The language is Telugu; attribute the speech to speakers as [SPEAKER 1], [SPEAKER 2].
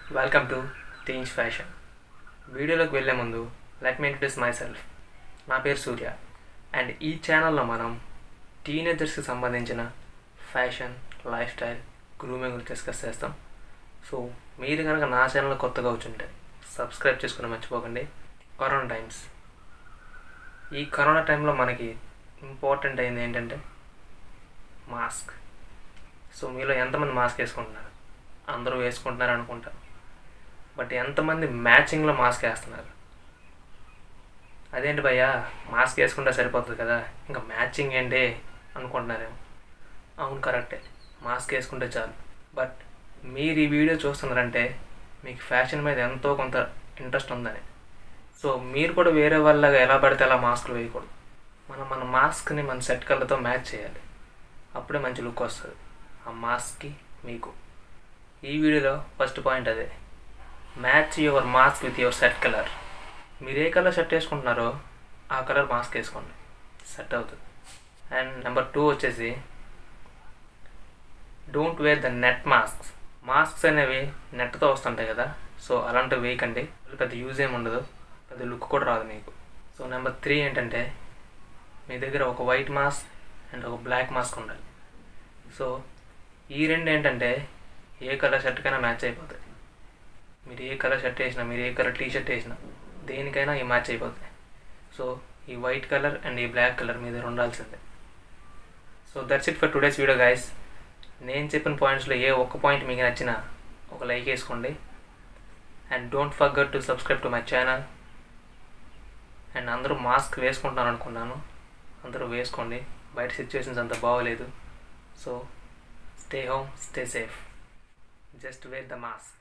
[SPEAKER 1] వెల్కమ్ టు టీన్స్ ఫ్యాషన్ వీడియోలోకి వెళ్ళే ముందు let me introduce myself నా పేరు సూర్య అండ్ ఈ ఛానల్లో మనం టీనేజర్స్కి సంబంధించిన ఫ్యాషన్ లైఫ్ స్టైల్ గ్రూమింగ్ గురించి డిస్కస్ చేస్తాం సో మీరు కనుక నా ఛానల్ కొత్తగా వచ్చుంటే సబ్స్క్రైబ్ చేసుకుని మర్చిపోకండి కరోనా టైమ్స్ ఈ కరోనా టైంలో మనకి ఇంపార్టెంట్ అయింది ఏంటంటే మాస్క్ సో మీలో ఎంతమంది మాస్క్ వేసుకుంటున్నారు అందరూ వేసుకుంటున్నారు అనుకుంటారు బట్ ఎంతమంది మ్యాచింగ్లో మాస్క్ వేస్తున్నారు అదేంటి భయ్యా మాస్క్ వేసుకుంటే సరిపోతుంది కదా ఇంకా మ్యాచింగ్ ఏంటి అనుకుంటున్నారేమో అవును కరెక్టే మాస్క్ వేసుకుంటే చాలు బట్ మీరు ఈ వీడియో చూస్తున్నారంటే మీకు ఫ్యాషన్ మీద ఎంతో కొంత ఇంట్రెస్ట్ ఉందని సో మీరు కూడా వేరే వాళ్ళగా ఎలా పడితే అలా మాస్కులు వేయకూడదు మనం మన మాస్క్ని మన సెట్ కలర్తో మ్యాచ్ చేయాలి అప్పుడే మంచి లుక్ వస్తుంది ఆ మాస్క్కి మీకు ఈ వీడియోలో ఫస్ట్ పాయింట్ అదే match your mask with your set colour మీరు ఏ కలర్ షర్ట్ వేసుకుంటున్నారో ఆ కలర్ మాస్క్ వేసుకోండి సెట్ అవుతుంది అండ్ నెంబర్ టూ వచ్చేసి don't wear the net masks masks అనేవి నెట్తో వస్తుంటాయి కదా సో అలాంటివి వేయకండి పెద్ద యూజ్ ఏమి ఉండదు పెద్ద లుక్ కూడా రాదు మీకు సో నెంబర్ త్రీ ఏంటంటే మీ దగ్గర ఒక వైట్ మాస్క్ అండ్ ఒక బ్లాక్ మాస్క్ ఉండాలి సో ఈ రెండు ఏంటంటే ఏ కలర్ షర్ట్కైనా మ్యాచ్ అయిపోతాయి మీరు ఏ కలర్ షర్ట్ వేసినా మీరు ఏ కలర్ టీ షర్ట్ వేసినా దేనికైనా ఈ మ్యాచ్ అయిపోతాయి సో ఈ వైట్ కలర్ అండ్ ఈ బ్లాక్ కలర్ మీ దగ్గర ఉండాల్సిందే so that's it for today's video guys నేను చెప్పిన పాయింట్స్లో ఏ ఒక్క పాయింట్ మీకు నచ్చినా ఒక లైక్ వేసుకోండి and don't forget to subscribe to my channel and అందరూ మాస్క్ వేసుకుంటున్నారు అనుకున్నాను అందరూ వేసుకోండి బయట సిచ్యువేషన్స్ అంత బాగోలేదు so stay home stay safe just wear the mask